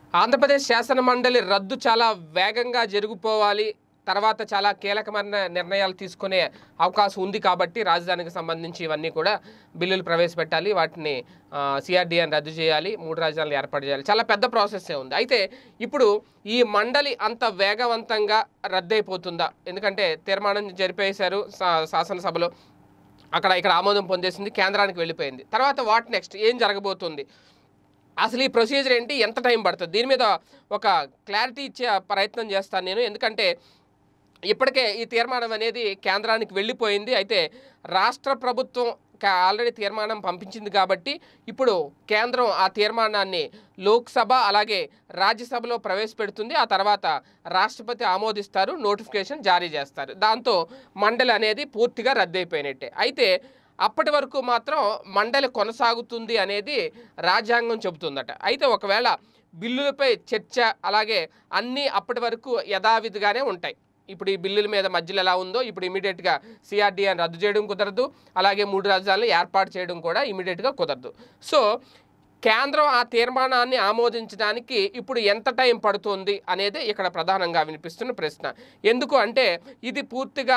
ఆంధ్రప్రదేశ్ శాసన మండలి రద్దు చాలా వేగంగా జరిగిపోవాలి తర్వాత చాలా కీలకమైన నిర్ణయాలు తీసుకునే అవకాశం ఉంది కాబట్టి రాజధానికి సంబంధించి ఇవన్నీ కూడా బిల్లులు ప్రవేశపెట్టాలి వాటిని సిఆర్డీఎన్ రద్దు చేయాలి మూడు రాజధానులు ఏర్పాటు చేయాలి చాలా పెద్ద ప్రాసెస్సే ఉంది అయితే ఇప్పుడు ఈ మండలి అంత వేగవంతంగా రద్దయిపోతుందా ఎందుకంటే తీర్మానం జరిపేశారు శా- శాసనసభలో అక్కడ ఇక్కడ ఆమోదం పొందేసింది కేంద్రానికి వెళ్ళిపోయింది తర్వాత వాట్ నెక్స్ట్ ఏం జరగబోతుంది అసలు ఈ ప్రొసీజర్ ఏంటి ఎంత టైం పడుతుంది దీని మీద ఒక క్లారిటీ ఇచ్చే ప్రయత్నం చేస్తాను నేను ఎందుకంటే ఇప్పటికే ఈ తీర్మానం అనేది కేంద్రానికి వెళ్ళిపోయింది అయితే రాష్ట్ర ప్రభుత్వం కా- ఆల్రెడీ తీర్మానం పంపించింది కాబట్టి ఇప్పుడు కేంద్రం ఆ తీర్మానాన్ని లోక్సభ అలాగే రాజ్యసభలో ప్రవేశపెడుతుంది ఆ తర్వాత రాష్ట్రపతి ఆమోదిస్తారు నోటిఫికేషన్ జారీ చేస్తారు దాంతో మండలి అనేది పూర్తిగా రద్దయిపోయినట్టే అయితే అప్పటి వరకు మాత్రం మండలి కొనసాగుతుంది అనేది రాజ్యాంగం చెబుతుందట అయితే ఒకవేళ బిల్లులపై చర్చ అలాగే అన్నీ అప్పటి వరకు యథావిధిగానే ఉంటాయి ఇప్పుడు ఈ బిల్లుల మీద మధ్యలో ఎలా ఉందో ఇప్పుడు ఇమీడియట్గా సిఆర్డీఎన్ రద్దు చేయడం కుదరదు అలాగే మూడు రాజధానులు ఏర్పాటు చేయడం కూడా ఇమీడియట్గా కుదరదు సో కేంద్రం ఆ తీర్మానాన్ని ఆమోదించడానికి ఇప్పుడు ఎంత టైం పడుతుంది అనేది ఇక్కడ ప్రధానంగా వినిపిస్తున్న ప్రశ్న ఎందుకు అంటే ఇది పూర్తిగా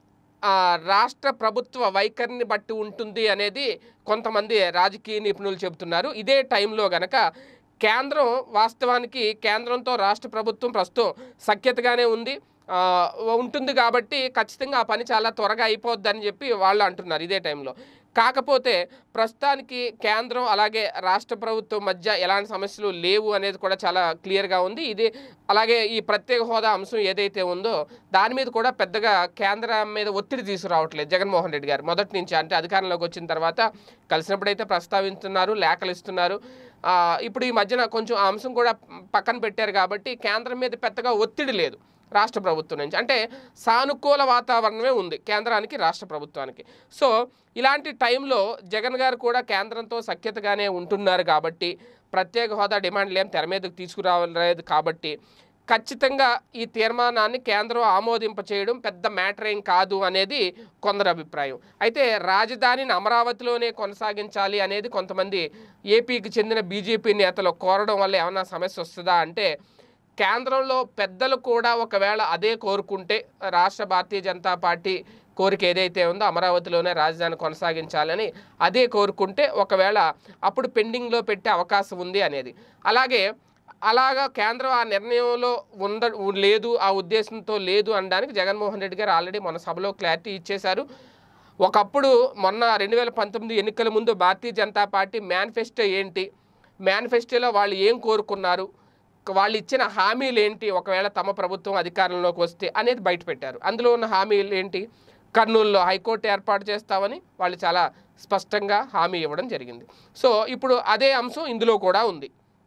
ఆ, రాష్ట్ర ప్రభుత్వ వైఖరిని బట్టి ఉంటుంది అనేది కొంతమంది రాజకీయ నిపుణులు చెబుతున్నారు ఇదే టైంలో గనక కేంద్రం వాస్తవానికి కేంద్రంతో రాష్ట్ర ప్రభుత్వం ప్రస్తుతం సఖ్యతగానే ఉంది ఆ, ఉంటుంది కాబట్టి ఖచ్చితంగా ఆ పని చాలా త్వరగా అయిపోద్దని చెప్పి వాళ్ళు అంటున్నారు ఇదే టైంలో కాకపోతే ప్రస్తుతానికి కేంద్రం అలాగే రాష్ట్ర ప్రభుత్వం మధ్య ఎలాంటి సమస్యలు లేవు అనేది కూడా చాలా క్లియర్గా ఉంది ఇది అలాగే ఈ ప్రత్యేక హోదా అంశం ఏదైతే ఉందో దాని మీద కూడా పెద్దగా కేంద్రం మీద ఒత్తిడి తీసుకురావట్లేదు జగన్మోహన్ రెడ్డి గారు మొదటి నుంచి అంటే అధికారంలోకి వచ్చిన తర్వాత కలిసినప్పుడైతే ప్రస్తావిస్తున్నారు లేఖలు ఇస్తున్నారు ఆ, ఇప్పుడు ఈ మధ్యన కొంచెం ఆ అంశం కూడా పక్కన పెట్టారు కాబట్టి కేంద్రం మీద పెద్దగా ఒత్తిడి లేదు రాష్ట్ర ప్రభుత్వం నుంచి అంటే సానుకూల వాతావరణమే ఉంది కేంద్రానికి రాష్ట్ర ప్రభుత్వానికి సో ఇలాంటి టైంలో జగన్ గారు కూడా కేంద్రంతో సఖ్యతగానే ఉంటున్నారు కాబట్టి ప్రత్యేక హోదా డిమాండ్లు ఏం తెర మీదకు తీసుకురాలేదు కాబట్టి ఖచ్చితంగా ఈ తీర్మానాన్ని కేంద్రం ఆమోదింప చేయడం పెద్ద మ్యాటర్ ఏం కాదు అనేది కొందరు అభిప్రాయం అయితే రాజధానిని అమరావతిలోనే కొనసాగించాలి అనేది కొంతమంది ఏపీకి చెందిన బీజేపీ నేతలు కోరడం వల్ల ఏమైనా సమస్య వస్తుందా అంటే కేంద్రంలో పెద్దలు కూడా ఒకవేళ అదే కోరుకుంటే రాష్ట్ర భారతీయ జనతా పార్టీ కోరిక ఏదైతే ఉందో అమరావతిలోనే రాజధాని కొనసాగించాలని అదే కోరుకుంటే ఒకవేళ అప్పుడు పెండింగ్లో పెట్టే అవకాశం ఉంది అనేది అలాగే అలాగా కేంద్రం ఆ నిర్ణయంలో ఉంద లేదు ఆ ఉద్దేశంతో లేదు అనడానికి జగన్మోహన్ రెడ్డి గారు ఆల్రెడీ మన సభలో క్లారిటీ ఇచ్చేశారు ఒకప్పుడు మొన్న రెండు వేల పంతొమ్మిది ఎన్నికల ముందు భారతీయ జనతా పార్టీ మేనిఫెస్టో ఏంటి మేనిఫెస్టోలో వాళ్ళు ఏం కోరుకున్నారు వాళ్ళు ఇచ్చిన హామీలు ఏంటి ఒకవేళ తమ ప్రభుత్వం అధికారంలోకి వస్తే అనేది బయట పెట్టారు అందులో ఉన్న హామీలు ఏంటి కర్నూలులో హైకోర్టు ఏర్పాటు చేస్తామని వాళ్ళు చాలా స్పష్టంగా హామీ ఇవ్వడం జరిగింది సో ఇప్పుడు అదే అంశం ఇందులో కూడా ఉంది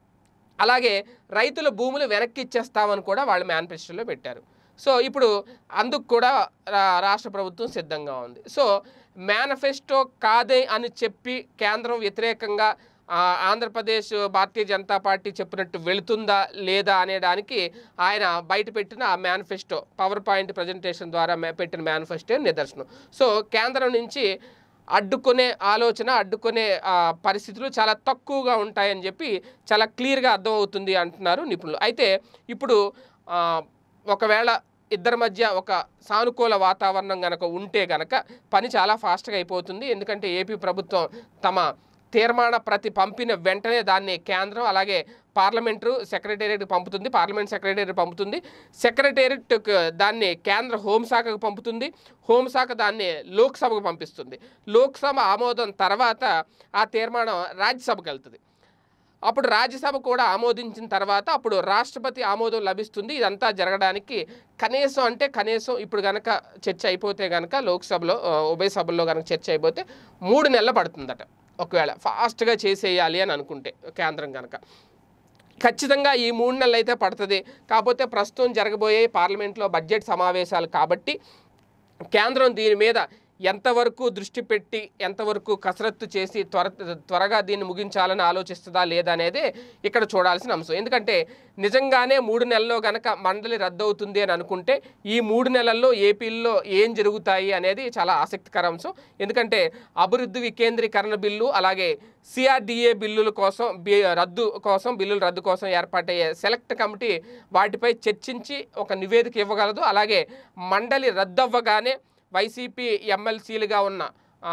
అలాగే రైతుల భూములు వెనక్కి ఇచ్చేస్తామని కూడా వాళ్ళు మేనిఫెస్టోలో పెట్టారు సో ఇప్పుడు అందుకు కూడా రా- రాష్ట్ర ప్రభుత్వం సిద్ధంగా ఉంది సో మేనిఫెస్టో కాదే అని చెప్పి కేంద్రం వ్యతిరేకంగా ఆ, ఆంధ్రప్రదేశ్ భారతీయ జనతా పార్టీ చెప్పినట్టు వెళుతుందా లేదా అనేదానికి ఆయన బయట పెట్టిన ఆ మేనిఫెస్టో పవర్ పాయింట్ ప్రజెంటేషన్ ద్వారా మే- పెట్టిన మేనిఫెస్టో నిదర్శనం సో కేంద్రం నుంచి అడ్డుకునే ఆలోచన అడ్డుకునే ఆ, పరిస్థితులు చాలా తక్కువగా ఉంటాయని చెప్పి చాలా క్లియర్గా అర్థమవుతుంది అంటున్నారు నిపుణులు అయితే ఇప్పుడు ఆ, ఒకవేళ ఇద్దరి మధ్య ఒక సానుకూల వాతావరణం కనుక ఉంటే కనుక పని చాలా ఫాస్ట్గా అయిపోతుంది ఎందుకంటే ఏపీ ప్రభుత్వం తమ తీర్మాన ప్రతి పంపిన వెంటనే దాన్ని కేంద్రం అలాగే పార్లమెంటు సెక్రటేరియట్ పంపుతుంది పార్లమెంట్ సెక్రటేరియట్ పంపుతుంది సెక్రటేరియట్ దాన్ని కేంద్ర హోంశాఖకు పంపుతుంది హోంశాఖ దాన్ని లోక్సభకు పంపిస్తుంది లోక్సభ ఆమోదం తర్వాత ఆ తీర్మానం రాజ్యసభకు వెళ్తుంది అప్పుడు రాజ్యసభ కూడా ఆమోదించిన తర్వాత అప్పుడు రాష్ట్రపతి ఆమోదం లభిస్తుంది ఇదంతా జరగడానికి కనీసం అంటే కనీసం ఇప్పుడు కనుక చర్చ అయిపోతే కనుక లోక్సభలో ఆ, ఉభయ సభల్లో కనుక చర్చ అయిపోతే మూడు నెలలు పడుతుందట ఒకవేళ ఫాస్ట్గా చేసేయాలి అని అనుకుంటే కేంద్రం కనుక ఖచ్చితంగా ఈ మూడు నెలలు అయితే పడుతుంది కాకపోతే ప్రస్తుతం జరగబోయే పార్లమెంట్లో బడ్జెట్ సమావేశాలు కాబట్టి కేంద్రం దీని మీద ఎంతవరకు దృష్టి పెట్టి ఎంతవరకు కసరత్తు చేసి త్వర త్వరగా దీన్ని ముగించాలని ఆలోచిస్తుందా లేదా అనేది ఇక్కడ చూడాల్సిన అంశం ఎందుకంటే నిజంగానే మూడు నెలల్లో గనక మండలి రద్దవుతుంది అని అనుకుంటే ఈ మూడు నెలల్లో ఏపీల్లో ఏం జరుగుతాయి అనేది చాలా ఆసక్తికర అంశం ఎందుకంటే అభివృద్ధి వికేంద్రీకరణ బిల్లు అలాగే సిఆర్డిఏ బిల్లుల కోసం బి- రద్దు కోసం బిల్లుల రద్దు కోసం ఏర్పాటయ్యే సెలెక్ట్ కమిటీ వాటిపై చర్చించి ఒక నివేదిక ఇవ్వగలదు అలాగే మండలి రద్దు అవ్వగానే వైసీపీ ఎమ్మెల్సీలుగా ఉన్న ఆ,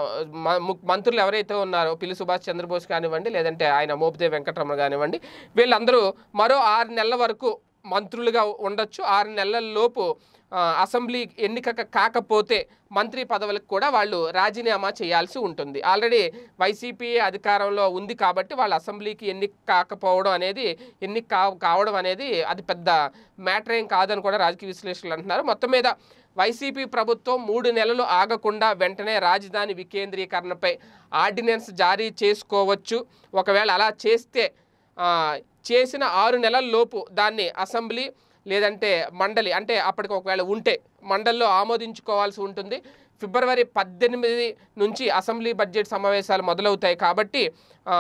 మ- ము- మంత్రులు ఎవరైతే ఉన్నారో పిల్లి సుభాష్ చంద్రబోస్ కానివ్వండి లేదంటే ఆయన మోపిదే వెంకటరమణ కానివ్వండి వీళ్ళందరూ మరో ఆరు నెలల వరకు మంత్రులుగా ఉండొచ్చు ఆరు నెలల లోపు ఆ, అసెంబ్లీ ఎన్నిక క- కాకపోతే మంత్రి పదవులకు కూడా వాళ్ళు రాజీనామా చేయాల్సి ఉంటుంది ఆల్రెడీ వైసీపీ అధికారంలో ఉంది కాబట్టి వాళ్ళు అసెంబ్లీకి ఎన్నిక కాకపోవడం అనేది ఎన్నిక కా కావడం అనేది అది పెద్ద మ్యాటర్ ఏం కాదని కూడా రాజకీయ విశ్లేషకులు అంటున్నారు మొత్తం మీద వైసీపీ ప్రభుత్వం మూడు నెలలు ఆగకుండా వెంటనే రాజధాని వికేంద్రీకరణపై ఆర్డినెన్స్ జారీ చేసుకోవచ్చు ఒకవేళ అలా చేస్తే ఆ, చేసిన ఆరు నెలల లోపు దాన్ని అసెంబ్లీ లేదంటే మండలి అంటే అప్పటికి ఒకవేళ ఉంటే మండలిలో ఆమోదించుకోవాల్సి ఉంటుంది ఫిబ్రవరి పద్దెనిమిది నుంచి అసెంబ్లీ బడ్జెట్ సమావేశాలు మొదలవుతాయి కాబట్టి ఆ,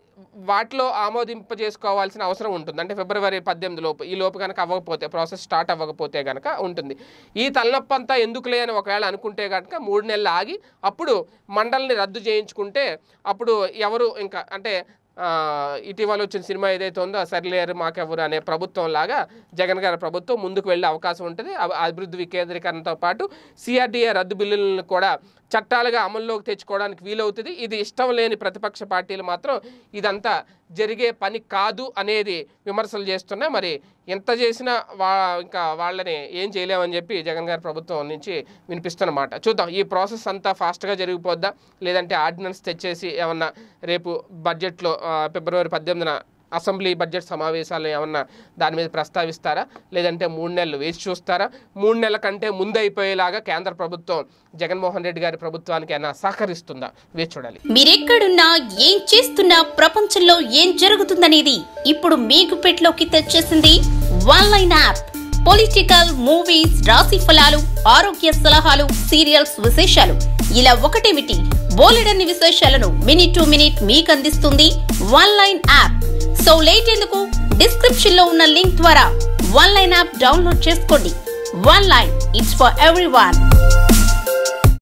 వాటిలో ఆమోదింపజేసుకోవాల్సిన అవసరం ఉంటుంది అంటే ఫిబ్రవరి పద్దెనిమిది లోపు ఈ లోపు కనుక అవ్వకపోతే ప్రాసెస్ స్టార్ట్ అవ్వకపోతే కనుక ఉంటుంది ఈ తలనొప్పి అంతా ఎందుకులే అని ఒకవేళ అనుకుంటే కనుక మూడు నెలలు ఆగి అప్పుడు మండలిని రద్దు చేయించుకుంటే అప్పుడు ఎవరు ఇంకా అంటే ఆ, ఇటీవల వచ్చిన సినిమా ఏదైతే ఉందో సరిలేరు మాకెవరు అనే ప్రభుత్వం లాగా జగన్ గారి ప్రభుత్వం ముందుకు వెళ్ళే అవకాశం ఉంటుంది అభి- అభివృద్ధి వికేంద్రీకరణతో పాటు సిఆర్డీఏ రద్దు బిల్లులను కూడా చట్టాలుగా అమల్లోకి తెచ్చుకోవడానికి వీలవుతుంది ఇది ఇష్టం లేని ప్రతిపక్ష పార్టీలు మాత్రం ఇదంతా జరిగే పని కాదు అనేది విమర్శలు చేస్తున్నాయి మరి ఎంత చేసినా వా ఇంకా వాళ్ళని ఏం చేయలేమని చెప్పి జగన్ గారి ప్రభుత్వం నుంచి వినిపిస్తున్నమాట చూద్దాం ఈ ప్రాసెస్ అంతా ఫాస్ట్గా జరిగిపోద్దా లేదంటే ఆర్డినెన్స్ తెచ్చేసి ఏమన్నా రేపు బడ్జెట్లో ఆ, ఫిబ్రవరి పద్దెనిమిదిన అసెంబ్లీ బడ్జెట్ సమావేశాలు ఏమన్నా దాని మీద ప్రస్తావిస్తారా లేదంటే మూడు నెలలు వేసి చూస్తారా మూడు నెలల కంటే ముందు అయిపోయేలాగా కేంద్ర ప్రభుత్వం జగన్మోహన్ రెడ్డి గారి ప్రభుత్వానికి అయినా సహకరిస్తుందా వేచి చూడాలి మీరెక్కడున్నా ఏం చేస్తున్నా ప్రపంచంలో ఏం జరుగుతుందనేది ఇప్పుడు మీకు పెట్లోకి తెచ్చేసింది one line app political movies రాశి ఫలాలు ఆరోగ్య సలహాలు సీరియల్స్ విశేషాలు ఇలా ఒకటేమిటి బోలెడన్ని విశేషాలను మినిట్ టు మినిట్ మీకు అందిస్తుంది one line app so late ఎందుకు డిస్క్రిప్షన్ లో ఉన్న లింక్ ద్వారా వన్ లైన్ యాప్ డౌన్లోడ్ చేసుకోండి one line it's for every